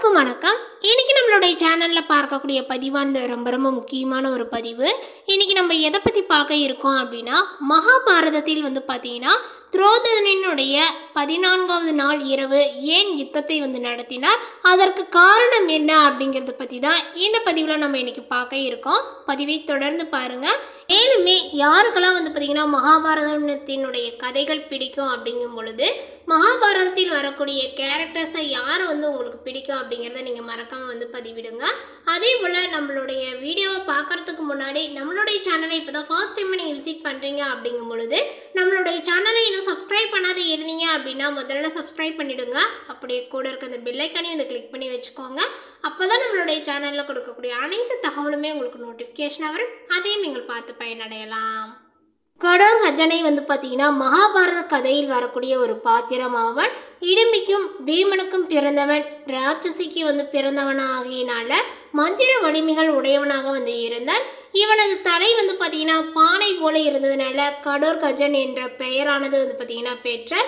அனைவருக்கும் வணக்கம் இன்னைக்கு நம்மளுடைய சேனலில் பார்க்கக்கூடிய பதிவானது ரொம்ப ரொம்ப முக்கியமான ஒரு பதிவு இன்னைக்கு நம்ம எதை பற்றி பார்க்க இருக்கோம் அப்படின்னா மகாபாரதத்தில் வந்து பார்த்தீங்கன்னா துரோதனனுடைய பதினான்காவது நாள் இரவு ஏன் யுத்தத்தை வந்து நடத்தினார் அதற்கு காரணம் என்ன அப்படிங்கிறத பற்றி தான் இந்த பதிவில் நம்ம இன்னைக்கு பார்க்க இருக்கோம் பதிவை தொடர்ந்து பாருங்கள் மேலுமே யாருக்கெல்லாம் வந்து பார்த்தீங்கன்னா மகாபாரதத்தினுடைய கதைகள் பிடிக்கும் அப்படிங்கும் பொழுது மகாபாரதத்தில் வரக்கூடிய கேரக்டர்ஸை யார் வந்து உங்களுக்கு பிடிக்கும் அப்படிங்கிறத நீங்கள் மறக்காமல் வந்து பதிவிடுங்க அதே போல் நம்மளுடைய வீடியோவை பார்க்கறதுக்கு முன்னாடி நம்மளுடைய சேனலை இப்போ தான் ஃபர்ஸ்ட் டைம் நீங்கள் விசிட் பண்ணுறீங்க அப்படிங்கும் பொழுது நம்மளுடைய சேனலை இன்னும் சப்ஸ்கிரைப் பண்ணாத இருந்தீங்க அப்படின்னா முதல்ல சப்ஸ்கிரைப் பண்ணிவிடுங்க அப்படியே கூட இருக்க அந்த பெல்லைக்கானே வந்து கிளிக் பண்ணி வச்சுக்கோங்க அப்போ தான் நம்மளுடைய சேனலில் கொடுக்கக்கூடிய அனைத்து தகவலுமே உங்களுக்கு நோட்டிஃபிகேஷனாக வரும் அதையும் நீங்கள் பார்த்து பயனடையலாம் கடோர் கஜனை வந்து பார்த்தீங்கன்னா மகாபாரத கதையில் வரக்கூடிய ஒரு பாத்திரம் அவன் இடும்பிக்கும் பீமனுக்கும் பிறந்தவன் ராட்சசிக்கு வந்து பிறந்தவன் ஆகியனால மந்திர வலிமைகள் உடையவனாக வந்து இருந்தான் இவனது தலை வந்து பார்த்தீங்கன்னா பானை போல இருந்ததுனால கடோர் கஜன் என்ற பெயரானது வந்து பார்த்தீங்கன்னா பெற்றான்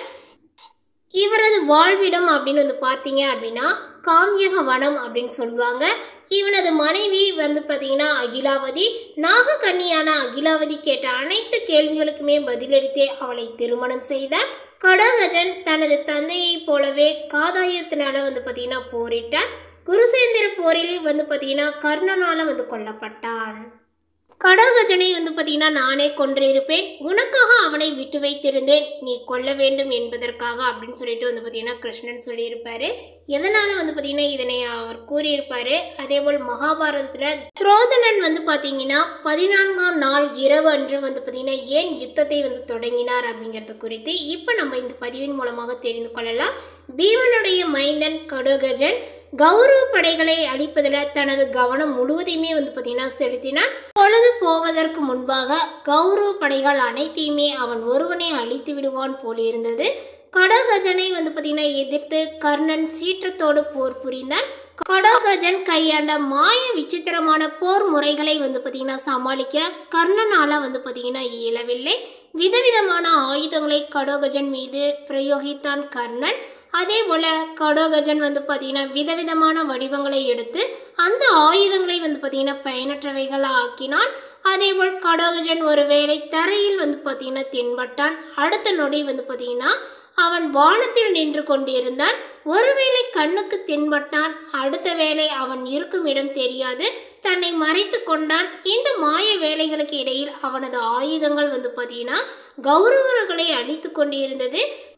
இவரது வாழ்விடம் அப்படின்னு வந்து பார்த்தீங்க அப்படின்னா காமியக வனம் அப்படின்னு சொல்லுவாங்க இவனது மனைவி வந்து பார்த்தீங்கன்னா அகிலாவதி நாகக்கன்னியான அகிலாவதி கேட்ட அனைத்து கேள்விகளுக்குமே பதிலளித்தே அவளை திருமணம் செய்தான் கடகஜன் தனது தந்தையைப் போலவே காதாயத்தினால வந்து பார்த்தீங்கன்னா போரிட்டான் குருசேந்திர போரில் வந்து பார்த்தீங்கன்னா கர்ணனால வந்து கொல்லப்பட்டான் கடகஜனை வந்து பார்த்தீங்கன்னா நானே கொன்றிருப்பேன் உனக்காக அவனை விட்டு வைத்திருந்தேன் நீ கொல்ல வேண்டும் என்பதற்காக அப்படின்னு சொல்லிட்டு வந்து பார்த்தீங்கன்னா கிருஷ்ணன் சொல்லியிருப்பாரு எதனால வந்து பார்த்தீங்கன்னா இதனை அவர் கூறியிருப்பாரு அதே போல் மகாபாரதத்தில் துரோதனன் வந்து பார்த்தீங்கன்னா பதினான்காம் நாள் இரவு அன்று வந்து பார்த்தீங்கன்னா ஏன் யுத்தத்தை வந்து தொடங்கினார் அப்படிங்கிறது குறித்து இப்போ நம்ம இந்த பதிவின் மூலமாக தெரிந்து கொள்ளலாம் பீமனுடைய மைந்தன் கடகஜன் கௌரவ படைகளை அழிப்பதில் தனது கவனம் முழுவதையுமே வந்து பார்த்தீங்கன்னா செலுத்தினான் பொழுது போவதற்கு முன்பாக கௌரவ படைகள் அனைத்தையுமே அவன் ஒருவனே அழித்து விடுவான் போல இருந்தது கடகஜனை வந்து பார்த்தீங்கன்னா எதிர்த்து கர்ணன் சீற்றத்தோடு போர் புரிந்தான் கடகஜன் கையாண்ட மாய விசித்திரமான போர் முறைகளை வந்து பார்த்தீங்கன்னா சமாளிக்க கர்ணனால வந்து பார்த்தீங்கன்னா இயலவில்லை விதவிதமான ஆயுதங்களை கடோகஜன் மீது பிரயோகித்தான் கர்ணன் அதே போல் கடோகஜன் வந்து பார்த்தீங்கன்னா விதவிதமான வடிவங்களை எடுத்து அந்த ஆயுதங்களை வந்து பார்த்தீங்கன்னா பயனற்றவைகளாக ஆக்கினான் அதே போல் கடோகஜன் ஒருவேளை தரையில் வந்து பார்த்தீங்கன்னா தென்பட்டான் அடுத்த நொடி வந்து பார்த்தீங்கன்னா அவன் வானத்தில் நின்று கொண்டிருந்தான் ஒருவேளை கண்ணுக்கு தென்பட்டான் அடுத்த வேளை அவன் இருக்கும் இடம் தெரியாது தன்னை மறைத்து கொண்டான் இந்த மாய வேலைகளுக்கு இடையில் அவனது ஆயுதங்கள் வந்து பார்த்தீங்கன்னா கௌரவர்களை அழித்து கொண்டிருந்தது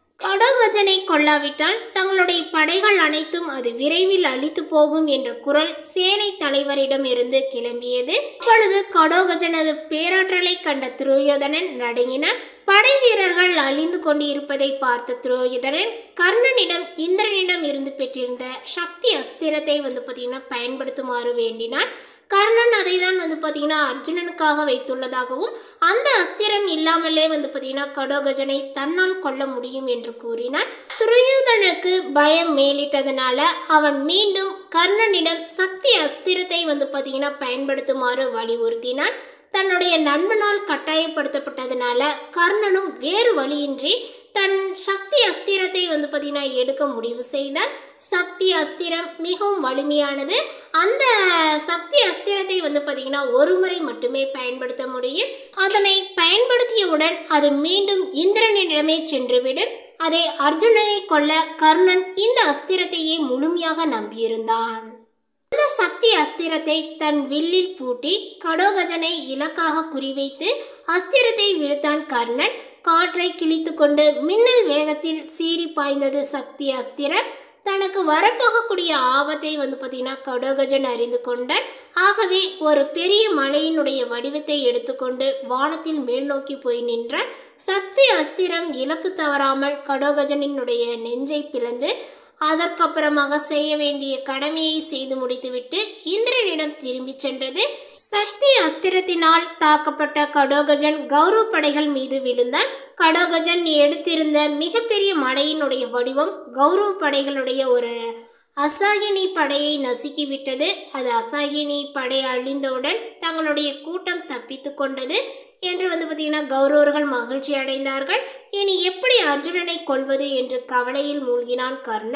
கடகஜனை கொல்லாவிட்டால் தங்களுடைய படைகள் அனைத்தும் அது விரைவில் அழித்து போகும் என்ற குரல் சேனை தலைவரிடம் இருந்து கிளம்பியது இப்பொழுது கடோகஜனது பேராற்றலை கண்ட துரோயோதனன் நடுங்கினான் படை வீரர்கள் அழிந்து கொண்டிருப்பதை பார்த்த துரோயோதனன் கர்ணனிடம் இந்திரனிடம் இருந்து பெற்றிருந்த சக்தி அஸ்திரத்தை வந்து பார்த்தீங்கன்னா பயன்படுத்துமாறு வேண்டினான் கர்ணன் அதை தான் வந்து பார்த்தீங்கன்னா அர்ஜுனனுக்காக வைத்துள்ளதாகவும் அந்த அஸ்திரம் இல்லாமலே வந்து பார்த்தீங்கன்னா கடோகஜனை தன்னால் கொல்ல முடியும் என்று கூறினான் துரியோதனுக்கு பயம் மேலிட்டதனால அவன் மீண்டும் கர்ணனிடம் சக்தி அஸ்திரத்தை வந்து பார்த்தீங்கன்னா பயன்படுத்துமாறு வலியுறுத்தினான் தன்னுடைய நண்பனால் கட்டாயப்படுத்தப்பட்டதுனால கர்ணனும் வேறு வழியின்றி தன் சக்தி அஸ்திரத்தை வந்து பார்த்தீங்கன்னா எடுக்க முடிவு செய்தான் சக்தி அஸ்திரம் மிகவும் வலிமையானது அந்த சக்தி அஸ்திரத்தை வந்து பார்த்தீங்கன்னா ஒரு முறை மட்டுமே பயன்படுத்த முடியும் அதனை பயன்படுத்தியவுடன் அது மீண்டும் இந்திரனிடமே சென்றுவிடும் அதை அர்ஜுனனை கொல்ல கர்ணன் இந்த அஸ்திரத்தையே முழுமையாக நம்பியிருந்தான் அந்த சக்தி அஸ்திரத்தை தன் வில்லில் பூட்டி கடோகஜனை இலக்காக குறிவைத்து அஸ்திரத்தை விடுத்தான் கர்ணன் காற்றை கிழித்து கொண்டு மின்னல் வேகத்தில் சீறி பாய்ந்தது சக்தி அஸ்திரம் தனக்கு வரப்போகக்கூடிய ஆபத்தை வந்து பார்த்தீங்கன்னா கடோகஜன் அறிந்து கொண்டான் ஆகவே ஒரு பெரிய மலையினுடைய வடிவத்தை எடுத்துக்கொண்டு வானத்தில் மேல் நோக்கி போய் நின்றான் சக்தி அஸ்திரம் இலக்கு தவறாமல் கடோகஜனினுடைய நெஞ்சை பிளந்து அதற்கப்புறமாக செய்ய வேண்டிய கடமையை செய்து முடித்துவிட்டு இந்திரனிடம் திரும்பி சென்றது சக்தி அஸ்திரத்தினால் தாக்கப்பட்ட கடோகஜன் கௌரவ படைகள் மீது விழுந்தான் கடோகஜன் எடுத்திருந்த மிகப்பெரிய மலையினுடைய வடிவம் கௌரவ படைகளுடைய ஒரு அசாகினி படையை நசுக்கி விட்டது அது அசாகினி படை அழிந்தவுடன் தங்களுடைய கூட்டம் தப்பித்து கொண்டது என்று வந்து பார்த்தீங்கன்னா கௌரவர்கள் மகிழ்ச்சி அடைந்தார்கள் இனி எப்படி அர்ஜுனனை கொல்வது என்று கவலையில் மூழ்கினான் கர்ணன்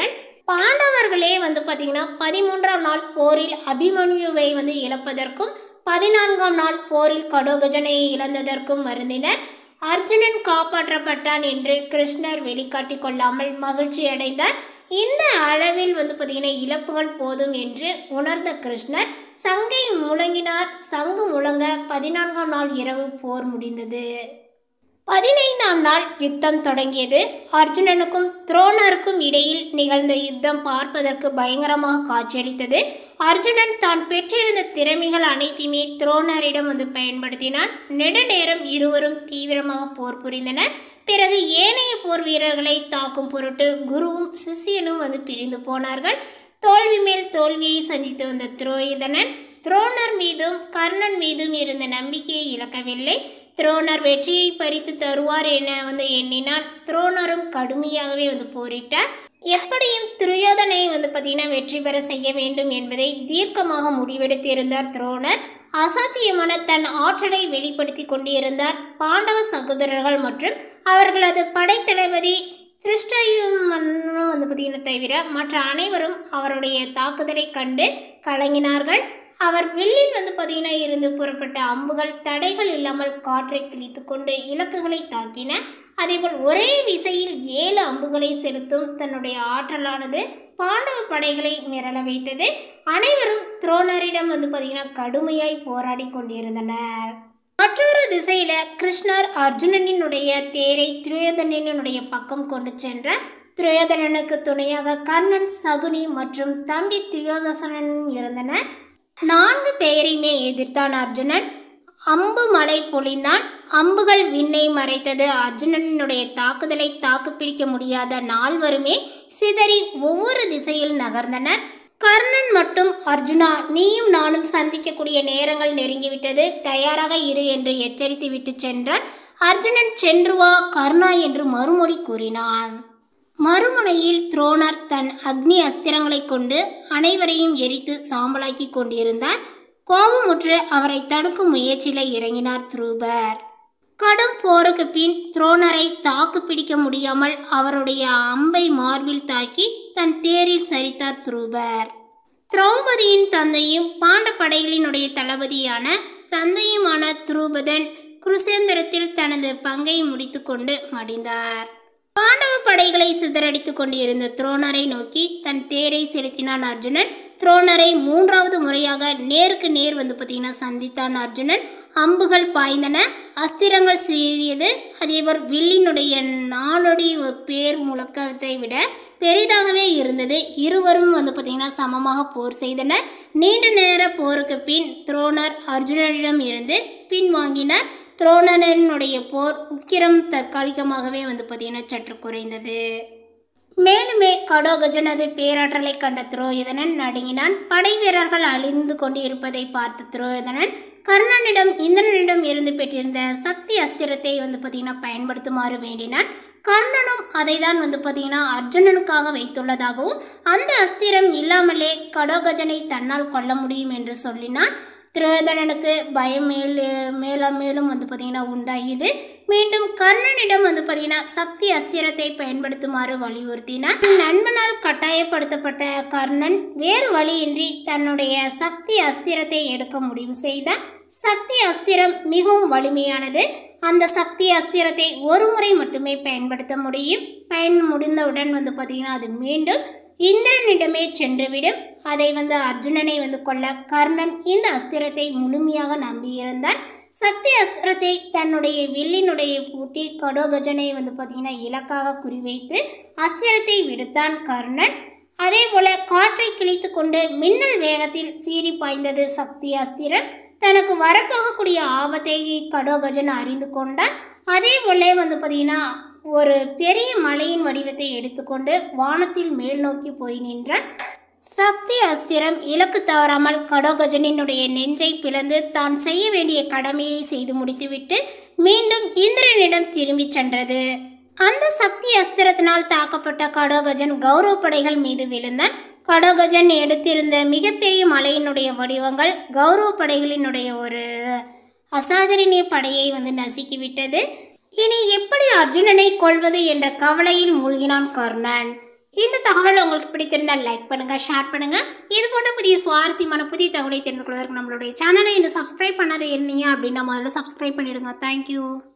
பாண்டவர்களே வந்து பார்த்திங்கன்னா பதிமூன்றாம் நாள் போரில் அபிமன்யுவை வந்து இழப்பதற்கும் பதினான்காம் நாள் போரில் கடோகஜனை இழந்ததற்கும் வருந்தினர் அர்ஜுனன் காப்பாற்றப்பட்டான் என்று கிருஷ்ணர் வெளிக்காட்டி கொள்ளாமல் மகிழ்ச்சி அடைந்தார் இந்த அளவில் வந்து பார்த்திங்கன்னா இழப்புகள் போதும் என்று உணர்ந்த கிருஷ்ணர் சங்கை முழங்கினார் சங்கு முழங்க பதினான்காம் நாள் இரவு போர் முடிந்தது பதினைந்தாம் நாள் யுத்தம் தொடங்கியது அர்ஜுனனுக்கும் துரோணருக்கும் இடையில் நிகழ்ந்த யுத்தம் பார்ப்பதற்கு பயங்கரமாக காட்சியளித்தது அர்ஜுனன் தான் பெற்றிருந்த திறமைகள் அனைத்தையுமே துரோணரிடம் வந்து பயன்படுத்தினான் நெடுநேரம் இருவரும் தீவிரமாக போர் புரிந்தனர் பிறகு ஏனைய போர் வீரர்களை தாக்கும் பொருட்டு குருவும் சிஷியனும் வந்து பிரிந்து போனார்கள் தோல்வி மேல் தோல்வியை சந்தித்து வந்த துரோயுதனன் துரோணர் மீதும் கர்ணன் மீதும் இருந்த நம்பிக்கையை இழக்கவில்லை துரோணர் வெற்றியை பறித்து தருவார் என வந்து எண்ணினான் துரோணரும் கடுமையாகவே வந்து போரிட்டார் எப்படியும் துரியோதனை வந்து பார்த்தீங்கன்னா வெற்றி பெற செய்ய வேண்டும் என்பதை தீர்க்கமாக முடிவெடுத்திருந்தார் துரோணர் அசாத்தியமான தன் ஆற்றலை வெளிப்படுத்தி கொண்டிருந்தார் பாண்டவ சகோதரர்கள் மற்றும் அவர்களது படைத்தளபதி திருஷ்டயுமன்னும் வந்து பார்த்தீங்கன்னா தவிர மற்ற அனைவரும் அவருடைய தாக்குதலை கண்டு கலங்கினார்கள் அவர் வில்லில் வந்து பார்த்தீங்கன்னா இருந்து புறப்பட்ட அம்புகள் தடைகள் இல்லாமல் காற்றை கிழித்து கொண்டு இலக்குகளை தாக்கின அதேபோல் ஒரே விசையில் ஏழு அம்புகளை செலுத்தும் தன்னுடைய ஆற்றலானது பாண்டவ படைகளை மிரள வைத்தது அனைவரும் துரோணரிடம் வந்து பார்த்தீங்கன்னா கடுமையாய் போராடி கொண்டிருந்தனர் மற்றொரு திசையில கிருஷ்ணர் அர்ஜுனனினுடைய தேரை துரியோதனனுடைய பக்கம் கொண்டு சென்ற துரியோதனனுக்கு துணையாக கர்ணன் சகுனி மற்றும் தம்பி துரியோதசனனும் இருந்தனர் நான்கு பேரையுமே எதிர்த்தான் அர்ஜுனன் அம்பு மழை பொழிந்தான் அம்புகள் விண்ணை மறைத்தது அர்ஜுனனுடைய தாக்குதலை தாக்குப்பிடிக்க முடியாத நால்வருமே சிதறி ஒவ்வொரு திசையில் நகர்ந்தனர் கர்ணன் மட்டும் அர்ஜுனா நீயும் நானும் சந்திக்கக்கூடிய நேரங்கள் நெருங்கிவிட்டது தயாராக இரு என்று எச்சரித்து விட்டு சென்றான் அர்ஜுனன் சென்று வா கர்ணா என்று மறுமொழி கூறினான் மறுமுனையில் துரோணர் தன் அக்னி அஸ்திரங்களை கொண்டு அனைவரையும் எரித்து சாம்பலாக்கி கொண்டிருந்தார் கோபமுற்று அவரை தடுக்கும் முயற்சியில் இறங்கினார் துருபர் கடும் போருக்கு பின் துரோணரை தாக்கு பிடிக்க முடியாமல் அவருடைய அம்பை மார்பில் தாக்கி தன் தேரில் சரித்தார் துருபர் திரௌபதியின் தந்தையும் பாண்ட படைகளினுடைய தளபதியான தந்தையுமான துருபதன் குருசேந்திரத்தில் தனது பங்கை முடித்துக்கொண்டு மடிந்தார் பாண்டவ படைகளை சிதறடித்துக் கொண்டிருந்த துரோணரை நோக்கி தன் தேரை செலுத்தினான் அர்ஜுனன் துரோணரை மூன்றாவது முறையாக நேருக்கு நேர் வந்து பார்த்தீங்கன்னா சந்தித்தான் அர்ஜுனன் அம்புகள் பாய்ந்தன அஸ்திரங்கள் சீறியது அதேபோல் வில்லினுடைய நாளொடி பேர் முழக்கத்தை விட பெரிதாகவே இருந்தது இருவரும் வந்து பார்த்தீங்கன்னா சமமாக போர் செய்தனர் நீண்ட நேர போருக்கு பின் துரோணர் அர்ஜுனனிடம் இருந்து பின்வாங்கினார் துரோணனினுடைய போர் உக்கிரம் தற்காலிகமாகவே வந்து பார்த்தீங்கன்னா சற்று குறைந்தது மேலுமே கடோகஜனது பேராற்றலை கண்ட துரோயுதனன் நடுங்கினான் படை வீரர்கள் அழிந்து கொண்டு இருப்பதை பார்த்த துரோயுதனன் கர்ணனிடம் இந்திரனிடம் இருந்து பெற்றிருந்த சக்தி அஸ்திரத்தை வந்து பார்த்தீங்கன்னா பயன்படுத்துமாறு வேண்டினான் கர்ணனும் அதை தான் வந்து பார்த்தீங்கன்னா அர்ஜுனனுக்காக வைத்துள்ளதாகவும் அந்த அஸ்திரம் இல்லாமலே கடோகஜனை தன்னால் கொல்ல முடியும் என்று சொல்லினான் துரோதனனுக்கு பயம் மேல் மேலும் மேலும் வந்து பார்த்தீங்கன்னா உண்டாகியது மீண்டும் கர்ணனிடம் வந்து பார்த்தீங்கன்னா சக்தி அஸ்திரத்தை பயன்படுத்துமாறு வலியுறுத்தினான் நண்பனால் கட்டாயப்படுத்தப்பட்ட கர்ணன் வேறு வழியின்றி தன்னுடைய சக்தி அஸ்திரத்தை எடுக்க முடிவு செய்தான் சக்தி அஸ்திரம் மிகவும் வலிமையானது அந்த சக்தி அஸ்திரத்தை ஒரு முறை மட்டுமே பயன்படுத்த முடியும் பயன் முடிந்தவுடன் வந்து பார்த்தீங்கன்னா அது மீண்டும் இந்திரனிடமே சென்றுவிடும் அதை வந்து அர்ஜுனனை வந்து கொல்ல கர்ணன் இந்த அஸ்திரத்தை முழுமையாக நம்பியிருந்தான் சக்தி அஸ்திரத்தை தன்னுடைய வில்லினுடைய பூட்டி கடோகஜனை வந்து பார்த்தீங்கன்னா இலக்காக குறிவைத்து அஸ்திரத்தை விடுத்தான் கர்ணன் அதே போல காற்றை கிழித்து கொண்டு மின்னல் வேகத்தில் சீறி பாய்ந்தது சக்தி அஸ்திரம் தனக்கு வரப்போகக்கூடிய ஆபத்தை கடோகஜன் அறிந்து கொண்டான் அதே போல வந்து பார்த்தீங்கன்னா ஒரு பெரிய மலையின் வடிவத்தை எடுத்துக்கொண்டு வானத்தில் மேல் நோக்கி போய் நின்றான் சக்தி அஸ்திரம் இலக்கு தவறாமல் கடோகஜனினுடைய நெஞ்சை பிளந்து தான் செய்ய வேண்டிய கடமையை செய்து முடித்துவிட்டு மீண்டும் இந்திரனிடம் திரும்பிச் சென்றது அந்த சக்தி அஸ்திரத்தினால் தாக்கப்பட்ட கடோகஜன் கௌரவ படைகள் மீது விழுந்தான் கடோகஜன் எடுத்திருந்த மிகப்பெரிய மலையினுடைய வடிவங்கள் கௌரவ படைகளினுடைய ஒரு அசாதரணிய படையை வந்து நசுக்கிவிட்டது இனி எப்படி அர்ஜுனனை கொள்வது என்ற கவலையில் மூழ்கினான் கர்ணன் இந்த தகவல் உங்களுக்கு பிடித்திருந்தால் லைக் பண்ணுங்க ஷேர் பண்ணுங்க இது போன்ற புதிய சுவாரஸ்யமான புதிய தகவலை தெரிந்து கொள்வதற்கு நம்மளுடைய சேனலை இன்னும் சப்ஸ்கிரைப் பண்ணாத இருந்தீங்க அப்படின்னா முதல்ல சப்ஸ்கிரைப் பண்ணிடுங்க தேங்க்யூ